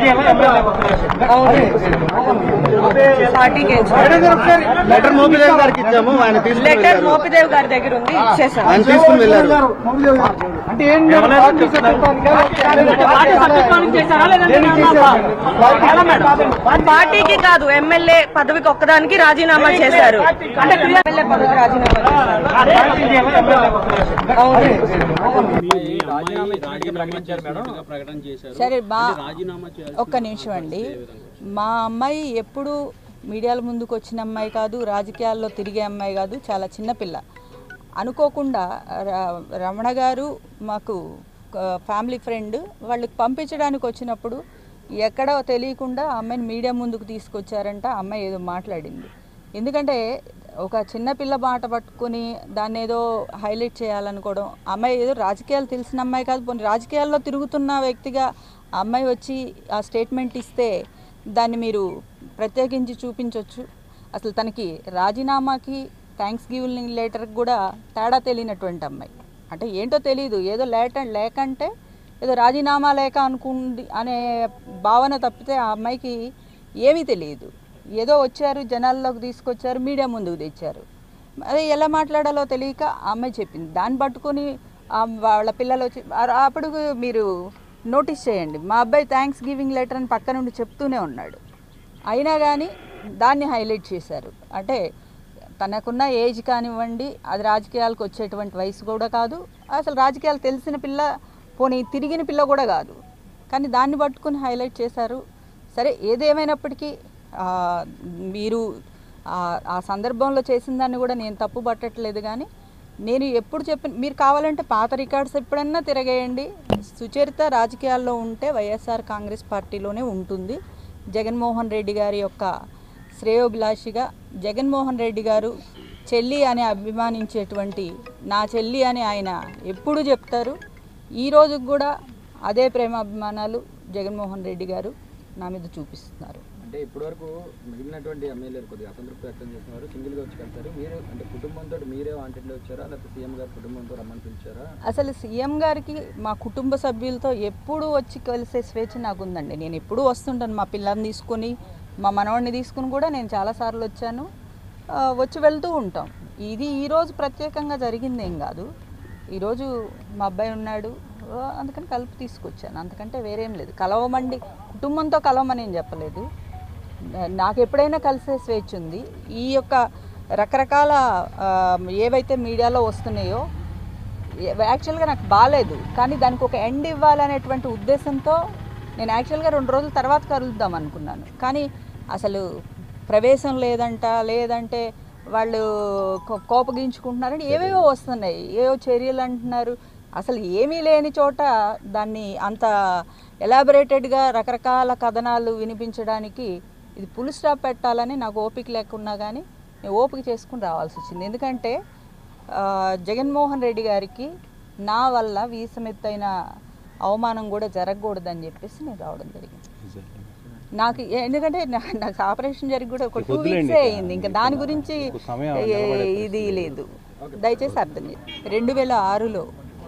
పార్టీకి లెటర్ మోపిదేవి గారికి ఇచ్చాము ఆయన తీసుకుని లెటర్ వెళ్ళారు. మోపిదేవ్ గారి దగ్గర ఉంది ఇచ్చేసాం ఆయన తీసుకుని వెళ్ళారు అంటే ఏం లేదు, పార్టీ సభ్యత్వానికా? పార్టీ సభ్యత్వానికి చేశారా లేదంటే ఏమన్నా? పార్టీకి కాదు ఎమ్మెల్యే పదవికి ఒక్కదానికి రాజీనామా చేశారు ఎమ్మెల్యే పదవికి రాజీనామా చేశారు సరే మా ఒక్క నిమిషం అండి మా అమ్మాయి ఎప్పుడు మీడియాల ముందుకు వచ్చిన అమ్మాయి కాదు రాజకీయాల్లో తిరిగే అమ్మాయి కాదు చాలా చిన్నపిల్ల అనుకోకుండా ర- రమణ గారు మాకు ఆ, ఫ్యామిలీ ఫ్రెండ్ వాళ్ళకి పంపించడానికి వచ్చినప్పుడు ఎక్కడో తెలియకుండా ఆ అమ్మాయిని మీడియా ముందుకు తీసుకొచ్చారంట ఆ అమ్మాయి ఏదో మాట్లాడింది ఎందుకంటే ఒక చిన్న పిల్ల మాట పట్టుకొని దాన్ని ఏదో హైలైట్ చేయాలనుకోవడం ఆ అమ్మాయి ఏదో రాజకీయాలు తెలిసిన అమ్మాయి కాదు పోనీ రాజకీయాల్లో తిరుగుతున్న వ్యక్తిగా ఆ అమ్మాయి వచ్చి ఆ స్టేట్మెంట్ ఇస్తే దాన్ని మీరు ప్రత్యేకించి చూపించవచ్చు అసలు తనకి రాజీనామాకి థ్యాంక్స్ గివింగ్ లెటర్కి కూడా తేడా తెలియనటువంటి అమ్మాయి అంటే ఏంటో తెలియదు ఏదో లేట లేకంటే ఏదో రాజీనామా లేక అనుకుంది అనే భావన తప్పితే ఆ అమ్మాయికి ఏమీ తెలియదు ఏదో వచ్చారు జనాల్లోకి తీసుకొచ్చారు మీడియా ముందుకు తెచ్చారు అదే ఎలా మాట్లాడాలో తెలియక ఆ అమ్మాయి చెప్పింది దాన్ని పట్టుకొని ఆ వాళ్ళ పిల్లలు వచ్చి ఆ- అప్పుడు మీరు నోటీస్ చేయండి మా అబ్బాయి థ్యాంక్స్ గివింగ్ లెటర్ అని పక్క నుండి చెప్తూనే ఉన్నాడు అయినా కానీ దాన్ని హైలైట్ చేశారు అంటే తనకున్న ఏజ్ కానివ్వండి అది రాజకీయాలకు వచ్చేటువంటి వయసు కూడా కాదు అసలు రాజకీయాలు తెలిసిన పిల్ల పోనీ తిరిగిన పిల్ల కూడా కాదు కానీ దాన్ని పట్టుకుని హైలైట్ చేశారు సరే ఏదేమైనప్పటికీ ఆ, మీరు ఆ- ఆ సందర్భంలో చేసిన దాన్ని కూడా నేను తప్పు పట్టట్లేదు కానీ నేను ఎప్పుడు చెప్పిన మీరు కావాలంటే పాత రికార్డ్స్ ఎప్పుడన్నా తిరగేయండి సుచరిత రాజకీయాల్లో ఉంటే వైఎస్ఆర్ కాంగ్రెస్ పార్టీలోనే ఉంటుంది జగన్మోహన్ రెడ్డి గారి యొక్క శ్రేయోభిలాషిగా జగన్మోహన్ రెడ్డి గారు చెల్లి అని అభిమానించేటువంటి నా చెల్లి అని ఆయన ఎప్పుడు చెప్తారు ఈ రోజుకి కూడా అదే ప్రేమాభిమానాలు జగన్మోహన్ రెడ్డి గారు నా మీద చూపిస్తున్నారు అంటే ఇప్పటివరకు మిగిలినటువంటి ఎమ్మెల్యేలు కొద్దిగా అసంతృప్తి వ్యక్తం చేస్తున్నారు సింగిల్ గా వచ్చి వెళ్తారు మీరు అంటే కుటుంబంతో మీరే వాంటెడ్లో వచ్చారా లేకపోతే సీఎం గారు కుటుంబంతో రమ్మని పిలిచారా అసలు సీఎం గారికి మా కుటుంబ సభ్యులతో ఎప్పుడు వచ్చి కలిసే స్వేచ్ఛ నాకు ఉందండి నేను ఎప్పుడూ వస్తుంటాను మా పిల్లల్ని తీసుకొని మా మనవాడిని తీసుకుని కూడా నేను చాలాసార్లు వచ్చాను ఆ, వచ్చి వెళ్తూ ఉంటాం ఇది ఈరోజు ప్రత్యేకంగా జరిగింది ఏం కాదు ఈరోజు మా అబ్బాయి ఉన్నాడు ఆ, అందుకని కలిపి తీసుకొచ్చాను అంతకంటే వేరేం లేదు కలవమండి కుటుంబంతో కలవమని ఏం చెప్పలేదు నాకు ఎప్పుడైనా కలిసే స్వేచ్ఛ ఉంది ఈ యొక్క రకరకాల ఆ, ఏవైతే మీడియాలో వస్తున్నాయో ఏ- యాక్చువల్గా నాకు బాగాలేదు కానీ దానికి ఒక ఎండ్ ఇవ్వాలనేటువంటి ఉద్దేశంతో నేను యాక్చువల్గా రెండు రోజుల తర్వాత కలుద్దాం అనుకున్నాను కానీ అసలు ప్రవేశం లేదంట లేదంటే వాళ్ళు కో- కోపగించుకుంటున్నారని ఏవేవో వస్తున్నాయి ఏవో చర్యలు అంటున్నారు అసలు ఏమీ లేని చోట దాన్ని అంత ఎలాబరేటెడ్గా రకరకాల కథనాలు వినిపించడానికి ఇది పుల్ స్టాప్ పెట్టాలని నాకు ఓపిక లేకున్నా కానీ నేను ఓపిక చేసుకుని రావాల్సి వచ్చింది ఎందుకంటే ఆ, జగన్మోహన్ రెడ్డి గారికి నా వల్ల వీసమెత్తైన అవమానం కూడా జరగకూడదని చెప్పేసి నేను రావడం జరిగింది నాకు ఎందుకంటే నా- నాకు ఆపరేషన్ జరిగి కూడా ఒక టూ వీక్సే అయింది ఇంకా దాని గురించి ఏ- ఇది లేదు దయచేసి అర్థం చేయండి రెండు వేల ఆరులో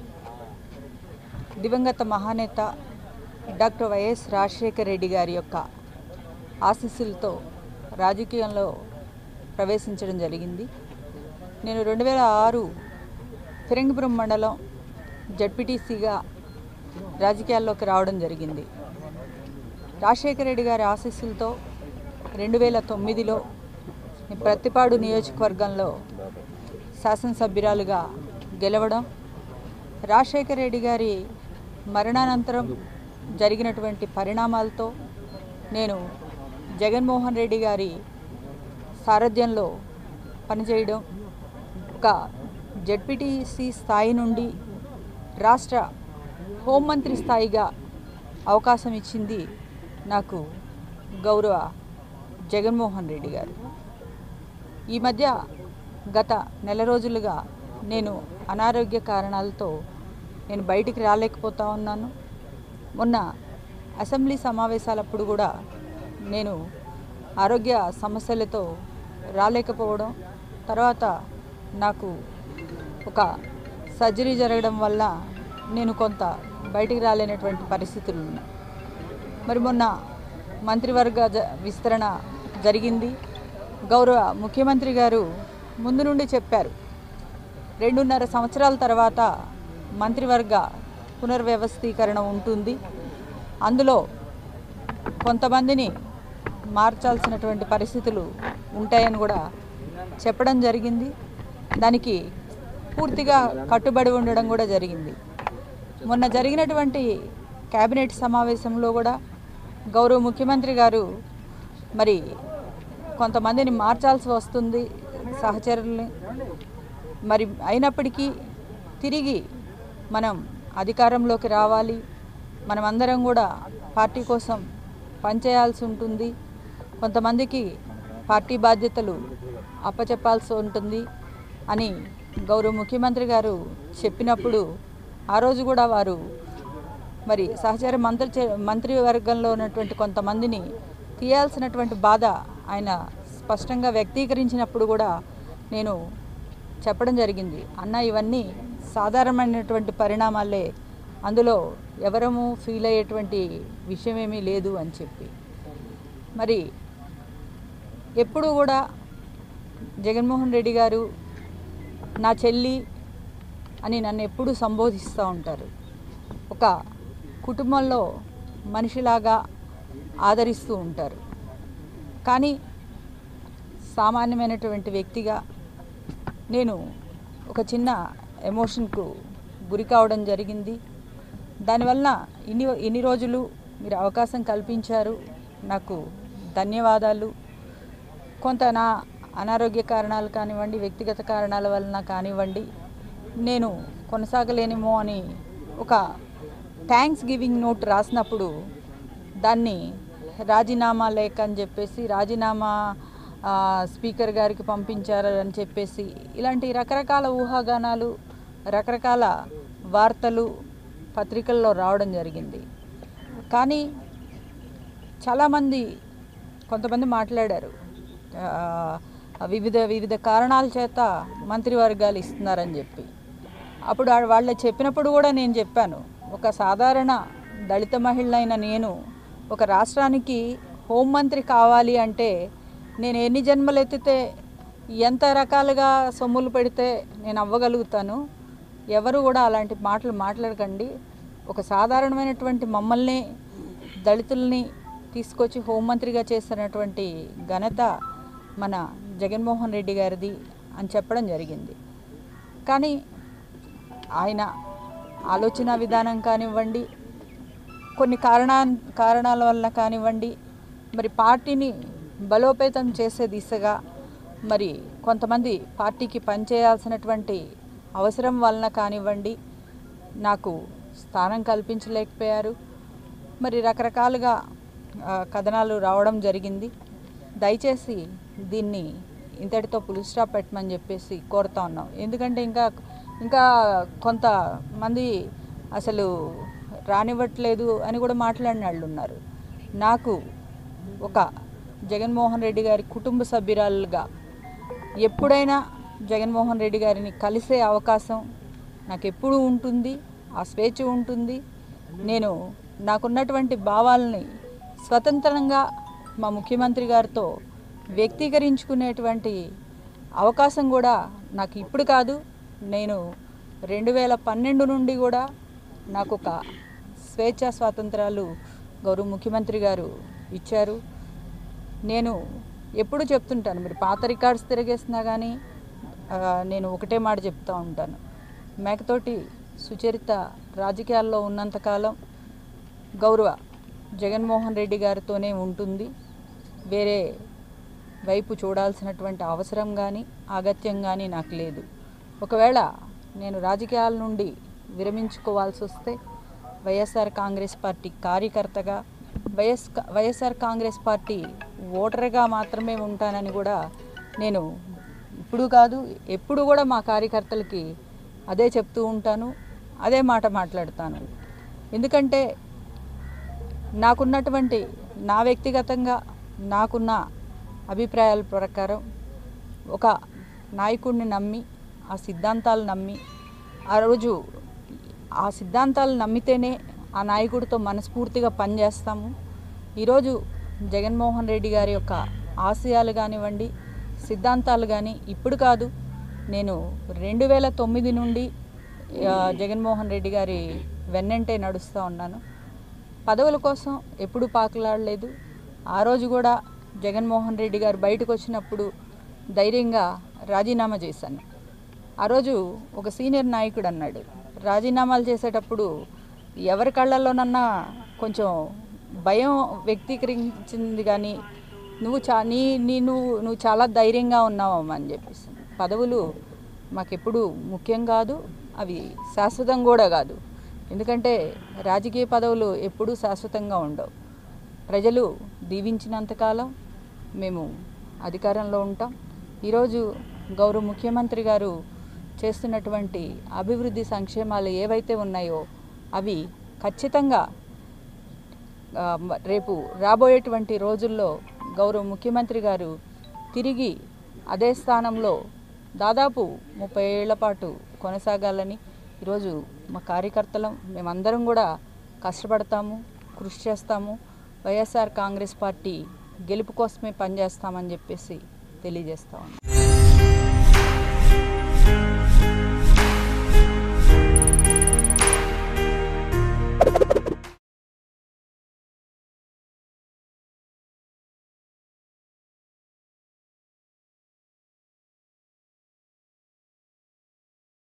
దివంగత మహానేత డాక్టర్ వైఎస్ రాజశేఖర రెడ్డి గారి యొక్క ఆశీస్సులతో రాజకీయంలో ప్రవేశించడం జరిగింది నేను రెండు వేల ఆరు ఫిరంగిపురం మండలం జడ్పీటీసీగా రాజకీయాల్లోకి రావడం జరిగింది రాజశేఖర రెడ్డి గారి ఆశీస్సులతో రెండు వేల తొమ్మిదిలో నేను ప్రత్తిపాడు నియోజకవర్గంలో శాసనసభ్యురాలుగా గెలవడం రాజశేఖర రెడ్డి గారి మరణానంతరం జరిగినటువంటి పరిణామాలతో నేను జగన్మోహన్ రెడ్డి గారి సారథ్యంలో పనిచేయడం ఒక జడ్పీటీసీ స్థాయి నుండి రాష్ట్ర హోంమంత్రి స్థాయిగా అవకాశం ఇచ్చింది నాకు గౌరవ జగన్మోహన్ రెడ్డి గారు ఈ మధ్య గత నెల రోజులుగా నేను అనారోగ్య కారణాలతో నేను బయటికి రాలేకపోతా ఉన్నాను మొన్న అసెంబ్లీ సమావేశాలప్పుడు కూడా నేను ఆరోగ్య సమస్యలతో రాలేకపోవడం తర్వాత నాకు ఒక సర్జరీ జరగడం వల్ల నేను కొంత బయటికి రాలేనటువంటి పరిస్థితులు ఉన్నాయి మరి మొన్న మంత్రివర్గ జ- విస్తరణ జరిగింది గౌరవ ముఖ్యమంత్రి గారు ముందు నుండి చెప్పారు రెండున్నర సంవత్సరాల తర్వాత మంత్రివర్గ పునర్వ్యవస్థీకరణ ఉంటుంది అందులో కొంతమందిని మార్చాల్సినటువంటి పరిస్థితులు ఉంటాయని కూడా చెప్పడం జరిగింది దానికి పూర్తిగా కట్టుబడి ఉండడం కూడా జరిగింది మొన్న జరిగినటువంటి కేబినెట్ సమావేశంలో కూడా గౌరవ ముఖ్యమంత్రి గారు మరి కొంతమందిని మార్చాల్సి వస్తుంది సహచరుల్ని మరి అయినప్పటికీ తిరిగి మనం అధికారంలోకి రావాలి మనమందరం కూడా పార్టీ కోసం పనిచేయాల్సి ఉంటుంది కొంతమందికి పార్టీ బాధ్యతలు అప్పచెప్పాల్సి ఉంటుంది అని గౌరవ ముఖ్యమంత్రి గారు చెప్పినప్పుడు ఆ రోజు కూడా వారు మరి సహచార మంత్రి చే- మంత్రివర్గంలో ఉన్నటువంటి కొంతమందిని తీయాల్సినటువంటి బాధ ఆయన స్పష్టంగా వ్యక్తీకరించినప్పుడు కూడా నేను చెప్పడం జరిగింది అన్న ఇవన్నీ సాధారణమైనటువంటి పరిణామాలే అందులో ఎవరము ఫీల్ అయ్యేటువంటి విషయం ఏమీ లేదు అని చెప్పి మరి ఎప్పుడు కూడా జగన్మోహన్ రెడ్డి గారు నా చెల్లి అని నన్ను ఎప్పుడూ సంబోధిస్తూ ఉంటారు ఒక కుటుంబంలో మనిషిలాగా ఆదరిస్తూ ఉంటారు కానీ సామాన్యమైనటువంటి వ్యక్తిగా నేను ఒక చిన్న ఎమోషన్కు గురి కావడం జరిగింది దానివల్ల ఇన్ని ఇన్ని రోజులు మీరు అవకాశం కల్పించారు నాకు ధన్యవాదాలు కొంత నా అనారోగ్య కారణాలు కానివ్వండి వ్యక్తిగత కారణాల వలన కానివ్వండి నేను కొనసాగలేనేమో అని ఒక థ్యాంక్స్ గివింగ్ నోట్ రాసినప్పుడు దాన్ని రాజీనామా లేఖ అని చెప్పేసి రాజీనామా ఆ, స్పీకర్ గారికి పంపించారు అని చెప్పేసి ఇలాంటి రకరకాల ఊహాగానాలు రకరకాల వార్తలు పత్రికల్లో రావడం జరిగింది కానీ చాలామంది కొంతమంది మాట్లాడారు ఆ, వివిధ వివిధ కారణాల చేత మంత్రివర్గాలు ఇస్తున్నారని చెప్పి అప్పుడు ఆ- వాళ్ళు చెప్పినప్పుడు కూడా నేను చెప్పాను ఒక సాధారణ దళిత మహిళ అయిన నేను ఒక రాష్ట్రానికి హోంమంత్రి కావాలి అంటే నేను ఎన్ని జన్మలు ఎత్తితే ఎంత రకాలుగా సొమ్ములు పెడితే నేను అవ్వగలుగుతాను ఎవరు కూడా అలాంటి మాటలు మాట్లాడకండి ఒక సాధారణమైనటువంటి మమ్మల్ని దళితుల్ని తీసుకొచ్చి హోంమంత్రిగా చేసినటువంటి ఘనత మన జగన్మోహన్ రెడ్డి గారిది అని చెప్పడం జరిగింది కానీ ఆయన ఆలోచన విధానం కానివ్వండి కొన్ని కారణా కారణాల వల్ల కానివ్వండి మరి పార్టీని బలోపేతం చేసే దిశగా మరి కొంతమంది పార్టీకి పనిచేయాల్సినటువంటి అవసరం వలన కానివ్వండి నాకు స్థానం కల్పించలేకపోయారు మరి రకరకాలుగా ఆ, కథనాలు రావడం జరిగింది దయచేసి దీన్ని ఇంతటితో పులి స్టాప్ పెట్టమని చెప్పేసి కోరుతా ఉన్నాం ఎందుకంటే ఇంకా ఇంకా కొంతమంది అసలు రానివ్వట్లేదు అని కూడా మాట్లాడిన వాళ్ళు ఉన్నారు నాకు ఒక జగన్మోహన్ రెడ్డి గారి కుటుంబ సభ్యురాలుగా ఎప్పుడైనా జగన్మోహన్ రెడ్డి గారిని కలిసే అవకాశం నాకు ఎప్పుడూ ఉంటుంది ఆ స్వేచ్ఛ ఉంటుంది నేను నాకున్నటువంటి భావాలని స్వతంత్రంగా మా ముఖ్యమంత్రి గారితో వ్యక్తీకరించుకునేటువంటి అవకాశం కూడా నాకు ఇప్పుడు కాదు నేను రెండు వేల పన్నెండు నుండి కూడా నాకు ఒక స్వేచ్ఛ స్వాతంత్రాలు గౌరవ ముఖ్యమంత్రి గారు ఇచ్చారు నేను ఎప్పుడు చెప్తుంటాను మీరు పాత రికార్డ్స్ తిరిగేసినా కానీ ఆ, నేను ఒకటే మాట చెప్తూ ఉంటాను మేకతోటి సుచరిత రాజకీయాల్లో ఉన్నంతకాలం గౌరవ జగన్మోహన్ రెడ్డి గారితోనే ఉంటుంది వేరే వైపు చూడాల్సినటువంటి అవసరం కానీ అగత్యం కానీ నాకు లేదు ఒకవేళ నేను రాజకీయాల నుండి విరమించుకోవాల్సి వస్తే వైఎస్ఆర్ కాంగ్రెస్ పార్టీ కార్యకర్తగా వైఎస్ వైఎస్ఆర్ కాంగ్రెస్ పార్టీ ఓటర్గా మాత్రమే ఉంటానని కూడా నేను ఇప్పుడు కాదు ఎప్పుడు కూడా మా కార్యకర్తలకి అదే చెప్తూ ఉంటాను అదే మాట మాట్లాడతాను ఎందుకంటే నాకున్నటువంటి నా వ్యక్తిగతంగా నాకున్న అభిప్రాయాల ప్రకారం ఒక నాయకుడిని నమ్మి ఆ సిద్ధాంతాలు నమ్మి ఆ రోజు ఆ సిద్ధాంతాలు నమ్మితేనే ఆ నాయకుడితో మనస్ఫూర్తిగా పనిచేస్తాము ఈరోజు జగన్మోహన్ రెడ్డి గారి యొక్క ఆశయాలు కానివ్వండి సిద్ధాంతాలు కానీ ఇప్పుడు కాదు నేను రెండు వేల తొమ్మిది నుండి ఆ, జగన్మోహన్ రెడ్డి గారి వెన్నంటే నడుస్తూ ఉన్నాను పదవుల కోసం ఎప్పుడు పాకులాడలేదు ఆ రోజు కూడా జగన్మోహన్ రెడ్డి గారు బయటకు వచ్చినప్పుడు ధైర్యంగా రాజీనామా చేశాను ఆ రోజు ఒక సీనియర్ నాయకుడు అన్నాడు రాజీనామాలు చేసేటప్పుడు ఎవరి కళ్ళల్లోనన్నా కొంచెం భయం వ్యక్తీకరించింది కానీ నువ్వు చా నీ నీ నువ్వు నువ్వు చాలా ధైర్యంగా ఉన్నావమ్మా అని చెప్పేసి పదవులు మాకెప్పుడు ముఖ్యం కాదు అవి శాశ్వతం కూడా కాదు ఎందుకంటే రాజకీయ పదవులు ఎప్పుడూ శాశ్వతంగా ఉండవు ప్రజలు దీవించినంతకాలం మేము అధికారంలో ఉంటాం ఈరోజు గౌరవ ముఖ్యమంత్రి గారు చేస్తున్నటువంటి అభివృద్ధి సంక్షేమాలు ఏవైతే ఉన్నాయో అవి ఖచ్చితంగా ఆ, మ- రేపు రాబోయేటువంటి రోజుల్లో గౌరవ ముఖ్యమంత్రి గారు తిరిగి అదే స్థానంలో దాదాపు ముప్పై ఏళ్ల పాటు కొనసాగాలని ఈరోజు మా కార్యకర్తలం మేమందరం కూడా కష్టపడతాము కృషి చేస్తాము వైఎస్ఆర్ కాంగ్రెస్ పార్టీ గెలుపు కోసమే పనిచేస్తామని చెప్పేసి తెలియజేస్తాము